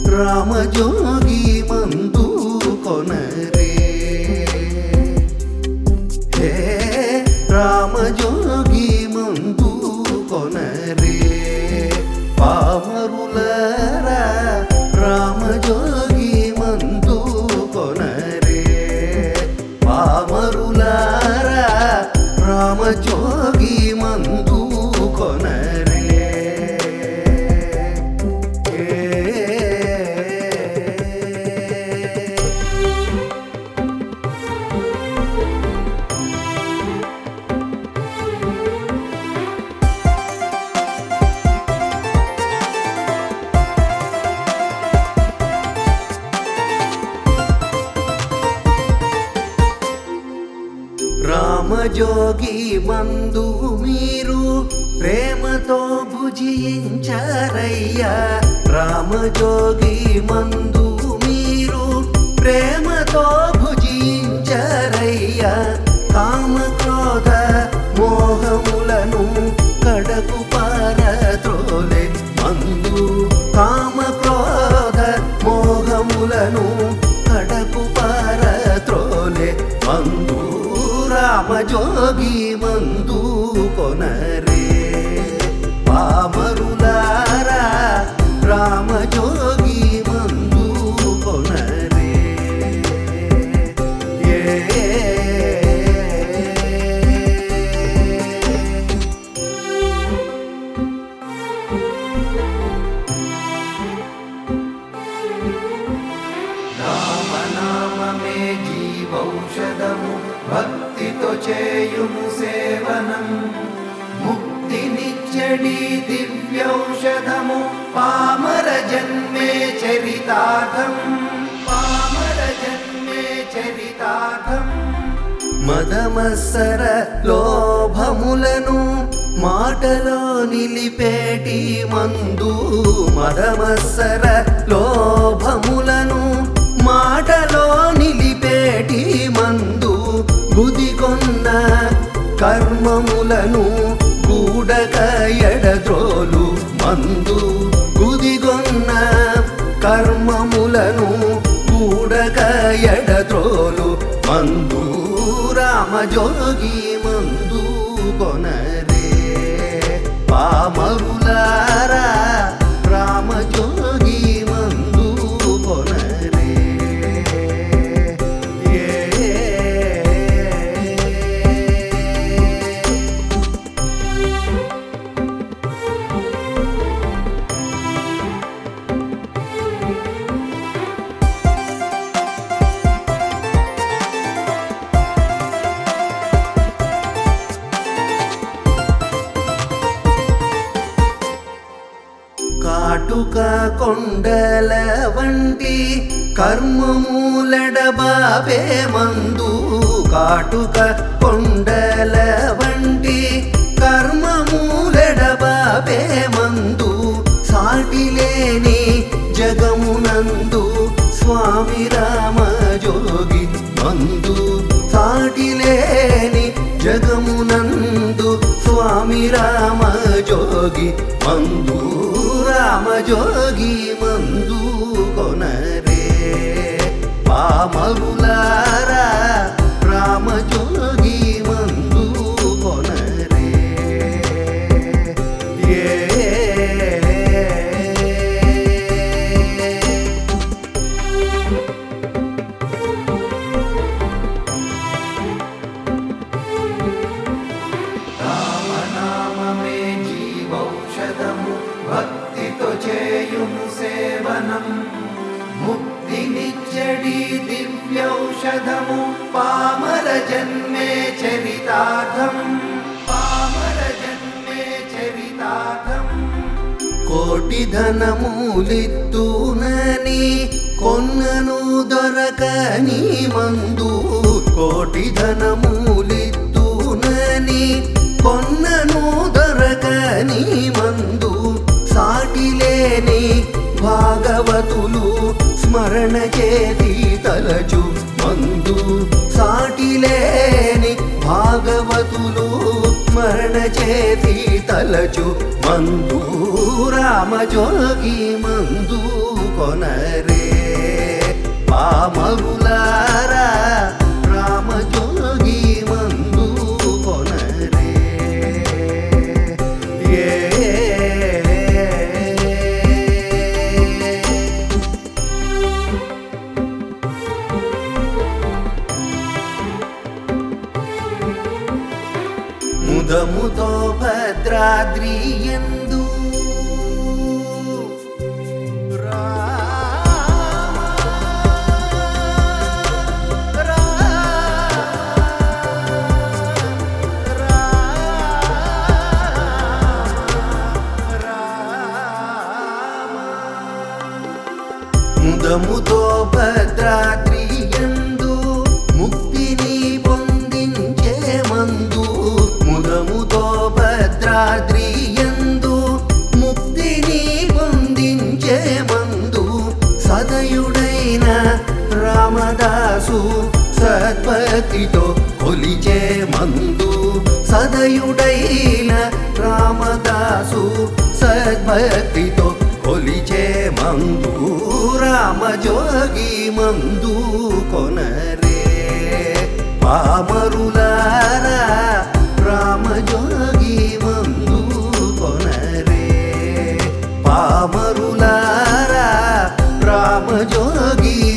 రామజోగి మందు కొనరే హే రామజోగి మందు కొనరే పామరులరా రామజోగి మందు కొనరే పామరులారా రామజోగి మందు కొనరే ఏ రామజోగి మందు మీరు ప్రేమతో భుజించారయ్యా రామజోగి మందు మీరు ప్రేమతో భుజించారయ్యా కామక్రోధ మోహములను కడకు పారత్రోలే మందు కామక్రోధ మోహములను కడకు పారత్రోలే మందు రామజోగి మందు కొనరే పామరులారా రామజోగి మందు కొనరే ఏ రామనామమే జీవౌషధము భక్తితో చేయుము సేవనం ముక్తినిచ్చడి దివ్యౌషధము పామర జన్మే చరితార్థం పామర జన్మే చరితార్థం మదమత్సర లోభములను మాటలో నిలిపేటి మందు మదమత్సర లోభములను మాటలో నిలిపేటి మందు గుదికొన్న కర్మములను గూడక ఎడద్రోలు మందు గుదిగొన్న కర్మములను గూడక ఎడద్రోలు మందు రామజోగి మందు కొనరే పామరులారా రామజోగి మందు కొనరే ఏ కాటుక కొండల వంటి కర్మమూలడబాబే మందు కాటుక కొండల వంటి కర్మమూలడబాబే మందు సాటి లేని జగమునందు స్వామి రామ జోగి మందు సాటి లేని జగమునందు స్వామి రామ జోగి మందు రామ జోగి మందు కొనరే పామరులారా రామ జోగి మందు కొనరే ఏ రామనామమే జీవౌషధము భక్తితో చేయుము సేవనం ముక్తినిచ్చడి దివ్యౌషధము పామర జన్మే చరితార్థం పామర జన్మే చరితార్థం కోటి ధనమూలిత్తునని కొన్నను దొరకని మందు కోటి ధనమూలిత్తునని కొన్నను దొరకని మందు సాటి లేని భాగవతులు స్మరణ చేతి తలచు మందు సాటిలేని భాగవతులు స్మరణ చేతి తలచు మందు రామజోగి మందు కొనరే పామరులారా రామజోగి మందు కొనరే ఏ ముదముతో భద్రాద్రి ఎందు ముదముతో భద్రాద్రి ఎందు ముక్తిని పొందించే మందు ముదముతో భద్రాద్రి ఎందు ముక్తిని పొందించే మందు సదయుడైన రామదాసు సద్భక్తితో కొలిచే మందు సదయుడైన రామదాసు సద్భక్తితో కొలిచే మందు రామజోగి మందు కొనరే పామరులారా రామజోగి మందు కొనరే పామరులారా రామజోగి